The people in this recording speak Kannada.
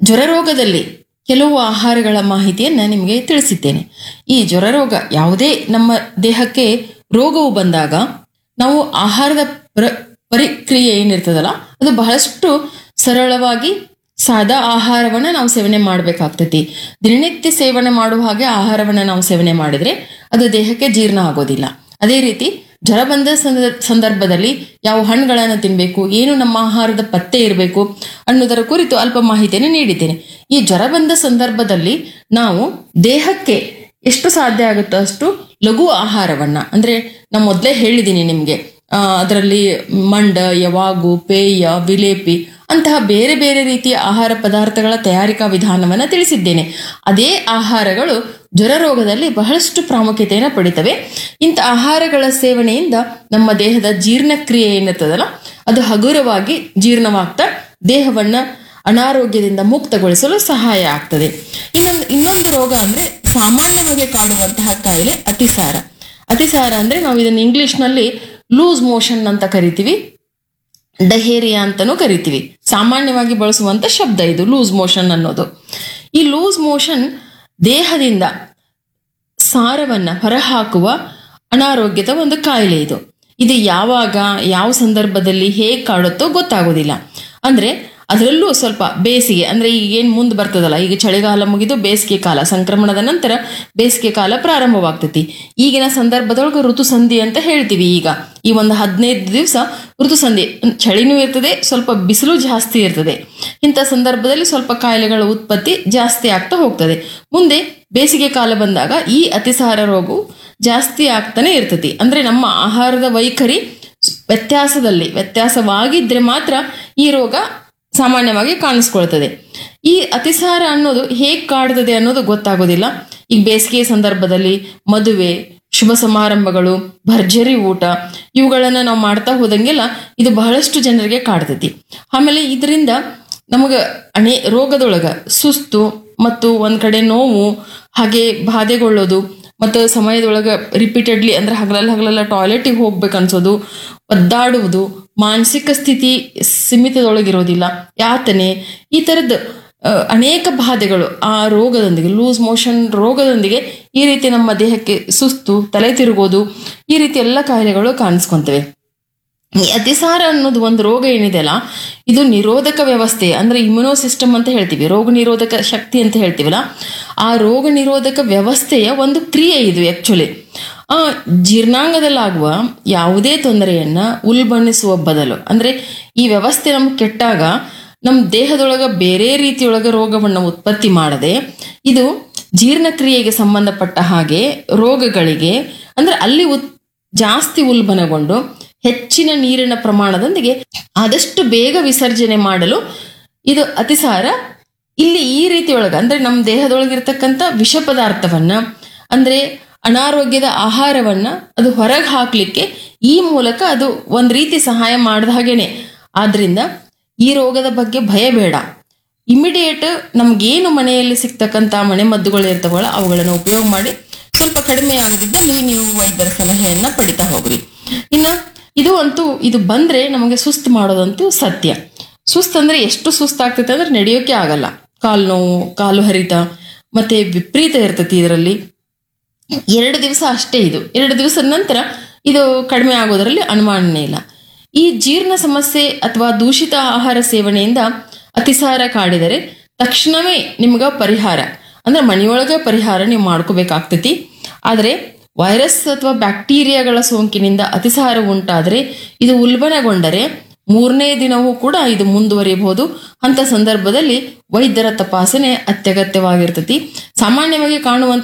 ಜ್ವರರೋಗದಲ್ಲಿ ಕೆಲವು ಆಹಾರಗಳ ಮಾಹಿತಿಯನ್ನು ನಿಮಗೆ ತಿಳಿಸಿದ್ದೇನೆ ಈ ಜ್ವರರೋಗ ಯಾವುದೇ ನಮ್ಮ ದೇಹಕ್ಕೆ ರೋಗವು ಬಂದಾಗ ನಾವು ಆಹಾರದ ಪ್ರ ಪರಿಕ್ರಿಯೆ ಏನಿರ್ತದಲ್ಲ ಅದು ಬಹಳಷ್ಟು ಸರಳವಾಗಿ ಸಾದಾ ಆಹಾರವನ್ನು ನಾವು ಸೇವನೆ ಮಾಡಬೇಕಾಗ್ತೈತಿ ದಿನನಿತ್ಯ ಸೇವನೆ ಮಾಡುವ ಹಾಗೆ ಆಹಾರವನ್ನು ನಾವು ಸೇವನೆ ಮಾಡಿದ್ರೆ ಅದು ದೇಹಕ್ಕೆ ಜೀರ್ಣ ಆಗೋದಿಲ್ಲ ಅದೇ ರೀತಿ ಜ್ವರ ಬಂದ ಸಂದ- ಸಂದರ್ಭದಲ್ಲಿ ಯಾವ ಹಣ್ಣುಗಳನ್ನು ತಿನ್ನಬೇಕು ಏನು ನಮ್ಮ ಆಹಾರದ ಪತ್ತೆ ಇರಬೇಕು ಅನ್ನೋದರ ಕುರಿತು ಅಲ್ಪ ಮಾಹಿತಿಯನ್ನು ನೀಡಿದ್ದೇನೆ ಈ ಜ್ವರ ಬಂದ ಸಂದರ್ಭದಲ್ಲಿ ನಾವು ದೇಹಕ್ಕೆ ಎಷ್ಟು ಸಾಧ್ಯ ಆಗುತ್ತೋ ಅಷ್ಟು ಲಘು ಆಹಾರವನ್ನ ಅಂದ್ರೆ ನಾನು ಮೊದಲೇ ಹೇಳಿದ್ದೀನಿ ನಿಮಗೆ ಅದರಲ್ಲಿ ಮಂಡ ಯವಾಗು ಪೇಯ ವಿಲೇಪಿ ಅಂತಹ ಬೇರೆ ಬೇರೆ ರೀತಿಯ ಆಹಾರ ಪದಾರ್ಥಗಳ ತಯಾರಿಕಾ ವಿಧಾನವನ್ನು ತಿಳಿಸಿದ್ದೇನೆ ಅದೇ ಆಹಾರಗಳು ಜ್ವರ ರೋಗದಲ್ಲಿ ಬಹಳಷ್ಟು ಪ್ರಾಮುಖ್ಯತೆಯನ್ನು ಪಡಿತವೆ ಇಂಥ ಆಹಾರಗಳ ಸೇವನೆಯಿಂದ ನಮ್ಮ ದೇಹದ ಜೀರ್ಣಕ್ರಿಯೆ ಏನಿರ್ತದಲ್ಲ ಅದು ಹಗುರವಾಗಿ ಜೀರ್ಣವಾಗ್ತಾ ದೇಹವನ್ನ ಅನಾರೋಗ್ಯದಿಂದ ಮುಕ್ತಗೊಳಿಸಲು ಸಹಾಯ ಆಗ್ತದೆ ಇನ್ನೊಂದು ಇನ್ನೊಂದು ರೋಗ ಅಂದ್ರೆ ಸಾಮಾನ್ಯವಾಗಿ ಕಾಡುವಂತಹ ಕಾಯಿಲೆ ಅತಿಸಾರ ಅತಿಸಾರ ಅಂದ್ರೆ ನಾವು ಇದನ್ನ ಇಂಗ್ಲಿಷ್ನಲ್ಲಿ ಲೂಸ್ ಮೋಷನ್ ಅಂತ ಕರಿತೀವಿ ಡಹೇರಿಯಾ ಅಂತಲೂ ಕರಿತೀವಿ ಸಾಮಾನ್ಯವಾಗಿ ಬಳಸುವಂತ ಶಬ್ದ ಇದು ಲೂಸ್ ಮೋಷನ್ ಅನ್ನೋದು ಈ ಲೂಸ್ ಮೋಷನ್ ದೇಹದಿಂದ ಸಾರವನ್ನ ಹೊರಹಾಕುವ ಅನಾರೋಗ್ಯದ ಒಂದು ಕಾಯಿಲೆ ಇದು ಇದು ಯಾವಾಗ ಯಾವ ಸಂದರ್ಭದಲ್ಲಿ ಹೇಗೆ ಕಾಡುತ್ತೋ ಗೊತ್ತಾಗೋದಿಲ್ಲ ಅಂದ್ರೆ ಅದರಲ್ಲೂ ಸ್ವಲ್ಪ ಬೇಸಿಗೆ ಅಂದ್ರೆ ಈಗ ಏನು ಮುಂದೆ ಬರ್ತದಲ್ಲ ಈಗ ಚಳಿಗಾಲ ಮುಗಿದು ಬೇಸಿಗೆ ಕಾಲ ಸಂಕ್ರಮಣದ ನಂತರ ಬೇಸಿಗೆ ಕಾಲ ಪ್ರಾರಂಭವಾಗ್ತೈತಿ ಈಗಿನ ಸಂದರ್ಭದೊಳಗೆ ಋತುಸಂಧಿ ಅಂತ ಹೇಳ್ತೀವಿ ಈಗ ಈ ಒಂದು ಹದಿನೈದು ದಿವಸ ಋತುಸಂಧಿ ಚಳಿನೂ ಇರ್ತದೆ ಸ್ವಲ್ಪ ಬಿಸಿಲು ಜಾಸ್ತಿ ಇರ್ತದೆ ಇಂಥ ಸಂದರ್ಭದಲ್ಲಿ ಸ್ವಲ್ಪ ಕಾಯಿಲೆಗಳ ಉತ್ಪತ್ತಿ ಜಾಸ್ತಿ ಆಗ್ತಾ ಹೋಗ್ತದೆ ಮುಂದೆ ಬೇಸಿಗೆ ಕಾಲ ಬಂದಾಗ ಈ ಅತಿಸಾರ ರೋಗವು ಜಾಸ್ತಿ ಆಗ್ತಾನೆ ಇರ್ತತಿ ಅಂದ್ರೆ ನಮ್ಮ ಆಹಾರದ ವೈಖರಿ ವ್ಯತ್ಯಾಸದಲ್ಲಿ ವ್ಯತ್ಯಾಸವಾಗಿದ್ರೆ ಮಾತ್ರ ಈ ರೋಗ ಸಾಮಾನ್ಯವಾಗಿ ಕಾಣಿಸ್ಕೊಳ್ತದೆ ಈ ಅತಿಸಾರ ಅನ್ನೋದು ಹೇಗೆ ಕಾಡ್ತದೆ ಅನ್ನೋದು ಗೊತ್ತಾಗೋದಿಲ್ಲ ಈಗ ಬೇಸಿಗೆ ಸಂದರ್ಭದಲ್ಲಿ ಮದುವೆ ಶುಭ ಸಮಾರಂಭಗಳು ಭರ್ಜರಿ ಊಟ ಇವುಗಳನ್ನ ನಾವು ಮಾಡ್ತಾ ಹೋದಂಗೆಲ್ಲ ಇದು ಬಹಳಷ್ಟು ಜನರಿಗೆ ಕಾಡ್ತೈತಿ ಆಮೇಲೆ ಇದರಿಂದ ನಮಗ ಅನೇ ರೋಗದೊಳಗ ಸುಸ್ತು ಮತ್ತು ಒಂದ್ ಕಡೆ ನೋವು ಹಾಗೆ ಬಾಧೆಗೊಳ್ಳೋದು ಮತ್ತು ಸಮಯದೊಳಗೆ ರಿಪೀಟೆಡ್ಲಿ ಅಂದ್ರೆ ಹಗಲಲ್ಲ ಹಗಲಲ್ಲ ಟಾಯ್ಲೆಟಿಗೆ ಹೋಗ್ಬೇಕು ಅನ್ಸೋದು ಒದ್ದಾಡುವುದು ಮಾನಸಿಕ ಸ್ಥಿತಿ ಸೀಮಿತದೊಳಗಿರೋದಿಲ್ಲ ಯಾತನೆ ಈ ಥರದ್ದು ಅಹ್, ಅನೇಕ ಬಾಧೆಗಳು ಆ ರೋಗದೊಂದಿಗೆ ಲೂಸ್ ಮೋಷನ್ ರೋಗದೊಂದಿಗೆ ಈ ರೀತಿ ನಮ್ಮ ದೇಹಕ್ಕೆ ಸುಸ್ತು ತಲೆ ತಿರುಗೋದು ಈ ರೀತಿ ಎಲ್ಲ ಕಾಯಿಲೆಗಳು ಕಾಣಿಸ್ಕೊಂತವೆ ಈ ಅತಿಸಾರ ಅನ್ನೋದು ಒಂದು ರೋಗ ಏನಿದೆಯಲ್ಲ ಇದು ನಿರೋಧಕ ವ್ಯವಸ್ಥೆ ಅಂದ್ರೆ ಇಮ್ಯುನೋ ಸಿಸ್ಟಮ್ ಅಂತ ಹೇಳ್ತೀವಿ ರೋಗ ನಿರೋಧಕ ಶಕ್ತಿ ಅಂತ ಹೇಳ್ತೀವಲ್ಲ ಆ ರೋಗ ನಿರೋಧಕ ವ್ಯವಸ್ಥೆಯ ಒಂದು ಕ್ರಿಯೆ ಇದು ಆಕ್ಚುಲಿ ಆ ಜೀರ್ಣಾಂಗದಲ್ಲಾಗುವ ಯಾವುದೇ ತೊಂದರೆಯನ್ನ ಉಲ್ಬಣಿಸುವ ಬದಲು ಅಂದ್ರೆ ಈ ವ್ಯವಸ್ಥೆ ನಮ್ಗೆ ಕೆಟ್ಟಾಗ ನಮ್ಮ ದೇಹದೊಳಗ ಬೇರೆ ರೀತಿಯೊಳಗ ರೋಗವನ್ನು ಉತ್ಪತ್ತಿ ಮಾಡದೆ ಇದು ಜೀರ್ಣಕ್ರಿಯೆಗೆ ಸಂಬಂಧಪಟ್ಟ ಹಾಗೆ ರೋಗಗಳಿಗೆ ಅಂದ್ರೆ ಅಲ್ಲಿ ಉತ್ ಜಾಸ್ತಿ ಉಲ್ಬಣಗೊಂಡು ಹೆಚ್ಚಿನ ನೀರಿನ ಪ್ರಮಾಣದೊಂದಿಗೆ ಆದಷ್ಟು ಬೇಗ ವಿಸರ್ಜನೆ ಮಾಡಲು ಇದು ಅತಿಸಾರ ಇಲ್ಲಿ ಈ ರೀತಿಯೊಳಗ ಅಂದ್ರೆ ನಮ್ಮ ದೇಹದೊಳಗಿರ್ತಕ್ಕಂಥ ವಿಷ ಪದಾರ್ಥವನ್ನ ಅಂದ್ರೆ ಅನಾರೋಗ್ಯದ ಆಹಾರವನ್ನ ಅದು ಹೊರಗೆ ಹಾಕ್ಲಿಕ್ಕೆ ಈ ಮೂಲಕ ಅದು ಒಂದ್ ರೀತಿ ಸಹಾಯ ಮಾಡಿದ ಹಾಗೇನೆ ಆದ್ರಿಂದ ಈ ರೋಗದ ಬಗ್ಗೆ ಭಯ ಬೇಡ ಇಮಿಡಿಯೇಟ್ ನಮ್ಗೇನು ಮನೆಯಲ್ಲಿ ಸಿಗ್ತಕ್ಕಂಥ ಮನೆ ಮದ್ದುಗಳು ಇರ್ತಾವಲ್ಲ ಅವುಗಳನ್ನು ಉಪಯೋಗ ಮಾಡಿ ಸ್ವಲ್ಪ ಕಡಿಮೆ ಆಗದಿದ್ದಲ್ಲಿ ನೀವು ವೈದ್ಯರ ಸಲಹೆಯನ್ನ ಪಡಿತಾ ಹೋಗ್ರಿ ಇನ್ನ ಇದು ಅಂತೂ ಇದು ಬಂದ್ರೆ ನಮಗೆ ಸುಸ್ತು ಮಾಡೋದಂತೂ ಸತ್ಯ ಸುಸ್ತು ಅಂದ್ರೆ ಎಷ್ಟು ಸುಸ್ತಾಗ್ತೈತೆ ಅಂದ್ರೆ ನಡೆಯೋಕೆ ಆಗಲ್ಲ ಕಾಲು ನೋವು ಕಾಲು ಹರಿತ ಮತ್ತೆ ವಿಪರೀತ ಇರ್ತೈತಿ ಇದರಲ್ಲಿ ಎರಡು ದಿವಸ ಅಷ್ಟೇ ಇದು ಎರಡು ದಿವಸದ ನಂತರ ಇದು ಕಡಿಮೆ ಆಗೋದರಲ್ಲಿ ಅನುಮಾನನೇ ಇಲ್ಲ ಈ ಜೀರ್ಣ ಸಮಸ್ಯೆ ಅಥವಾ ದೂಷಿತ ಆಹಾರ ಸೇವನೆಯಿಂದ ಅತಿಸಾರ ಕಾಡಿದರೆ ತಕ್ಷಣವೇ ನಿಮ್ಗ ಪರಿಹಾರ ಅಂದ್ರೆ ಮನೆಯೊಳಗೆ ಪರಿಹಾರ ನೀವು ಮಾಡ್ಕೋಬೇಕಾಗ್ತೈತಿ ಆದರೆ ವೈರಸ್ ಅಥವಾ ಬ್ಯಾಕ್ಟೀರಿಯಾಗಳ ಸೋಂಕಿನಿಂದ ಅತಿಸಾರ ಉಂಟಾದರೆ ಇದು ಉಲ್ಬಣಗೊಂಡರೆ ಮೂರನೇ ದಿನವೂ ಕೂಡ ಇದು ಮುಂದುವರಿಯಬಹುದು ಅಂತ ಸಂದರ್ಭದಲ್ಲಿ ವೈದ್ಯರ ತಪಾಸಣೆ ಅತ್ಯಗತ್ಯವಾಗಿರ್ತತಿ ಸಾಮಾನ್ಯವಾಗಿ ಕಾಣುವಂತ